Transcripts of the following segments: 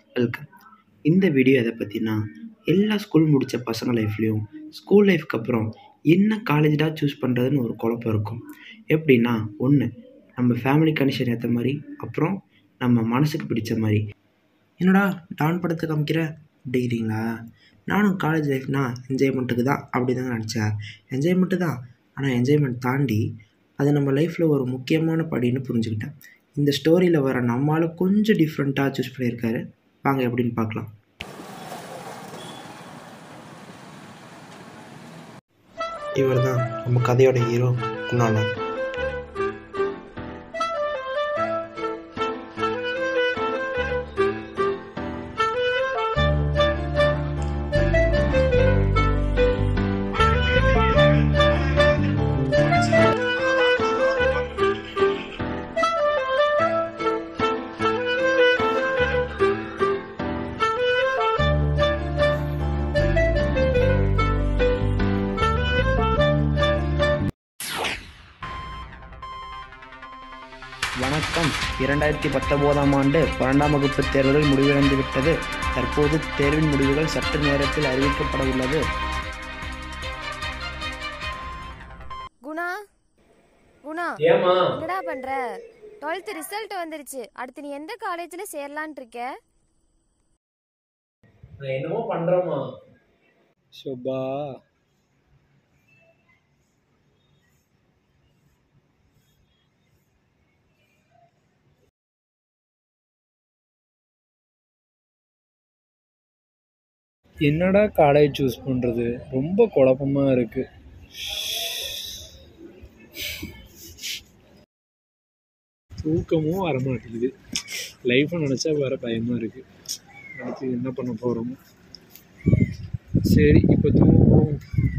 welcome இந்த video எதை பற்றினா எல்லா ஸ்கூல் முடித்த பசங்க லைஃப்லேயும் ஸ்கூல் லைஃப்க்கு அப்புறம் என்ன காலேஜ்டா சூஸ் பண்ணுறதுன்னு ஒரு குழப்பம் இருக்கும் எப்படின்னா ஒன்று நம்ம ஃபேமிலி கண்டிஷன் ஏற்ற மாதிரி அப்புறம் நம்ம மனசுக்கு பிடிச்ச மாதிரி என்னடா டான் படத்தை காமிக்கிற அப்படிங்கிறீங்களா நானும் காலேஜ் லைஃப்னா என்ஜாய்மெண்ட்டுக்கு தான் அப்படி தான் நினச்சேன் என்ஜாய்மெண்ட்டு தான் ஆனால் என்ஜாய்மெண்ட் தாண்டி அது நம்ம லைஃப்பில் ஒரு முக்கியமான படின்னு புரிஞ்சுக்கிட்டேன் இந்த ஸ்டோரியில் வர நம்மால் கொஞ்சம் டிஃப்ரெண்ட்டாக சூஸ் பண்ணியிருக்காரு வாங்க எப்படின்னு பார்க்கலாம் இவர் தான் நம்ம கதையோட ஹீரோ குணாலன் வணக்கம் இரண்டாயிரத்தி பத்தொம்போதாம் ஆண்டு பன்னெண்டாம் வகுப்பு தேர்வுகள் முடிவடைந்து விட்டது தற்போது தேர்வின் முடிவுகள் சற்று நேரத்தில் அறிவிக்கப்பட உள்ளது குணா குணா ஏமா என்னடா பண்ற டுவெல்த் ரிசல்ட் வந்துருச்சு அடுத்து நீ எந்த காலேஜ்ல சேரலான் இருக்க நான் என்னமோ பண்றேம்மா சுபா என்னடா காலேஜ் சூஸ் பண்ணுறது ரொம்ப குழப்பமாக இருக்கு தூக்கமும் வரமாட்டேங்குது லைஃப்பை நினச்சா வேற பயமாக இருக்கு அடுத்து என்ன பண்ண போகிறோமோ சரி இப்போ தூங்குவோம்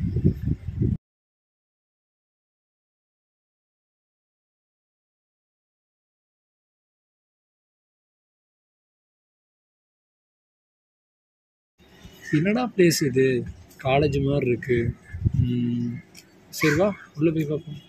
என்னடா பிளேஸ் இது காலேஜ் மாதிரி இருக்கு ம், சரி வா உள்ளே போய் பார்ப்போம்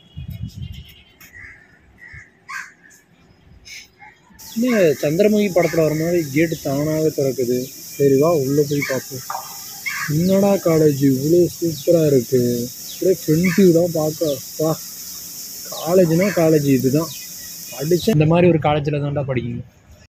என்ன சந்திரமுகி படத்தில் வர மாதிரி கேட்டு தானாகவே திறக்குது சரி வா உள்ளே போய் பார்ப்போம் என்னடா காலேஜ் இவ்வளோ சூப்பராக இருக்கு அப்படியே ஃப்ரெண்ட் வியூ தான் பார்க்க வா காலேஜ்னா காலேஜ் இதுதான் படிச்ச இந்த மாதிரி ஒரு காலேஜில் தான்டா படிக்கணும்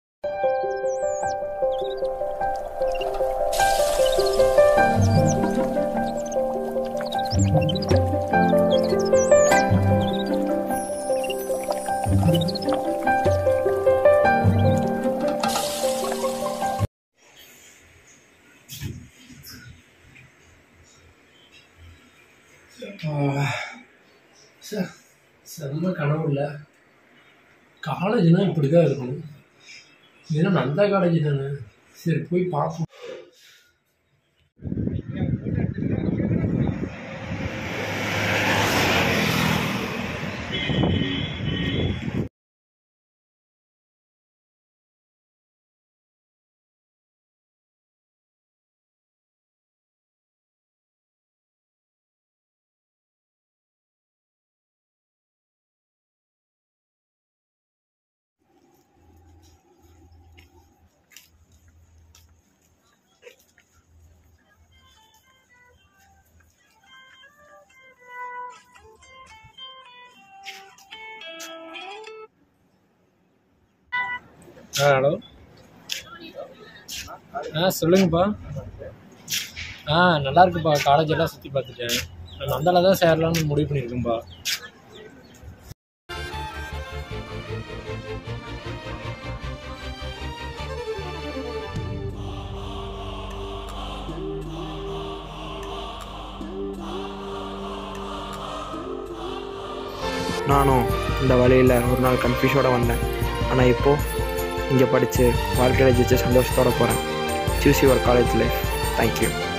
செம்ம கனவு இல்லை காலேஜ்னா இப்படி தான் இருக்கணும் ஏன்னா நந்தா காலேஜ் தானே சரி போய் பார்ப்போம் ஆ ஹலோ ஆ சொல்லுங்கப்பா ஆ நல்லா இருக்குப்பா காலேஜ் எல்லாம் சுற்றி பார்த்துட்டேன் நான் நந்தால தான் சேரலாம்னு முடிவு பண்ணியிருக்கேன்ப்பா நானும் இந்த வழியில் ஒரு நாள் கன்ஃபியூஷோட வந்தேன் ஆனால் இப்போது இங்கே படித்து வாழ்க்கையில் ஜெயிச்ச சந்தோஷத்தோட போகிறேன் choose your college life thank you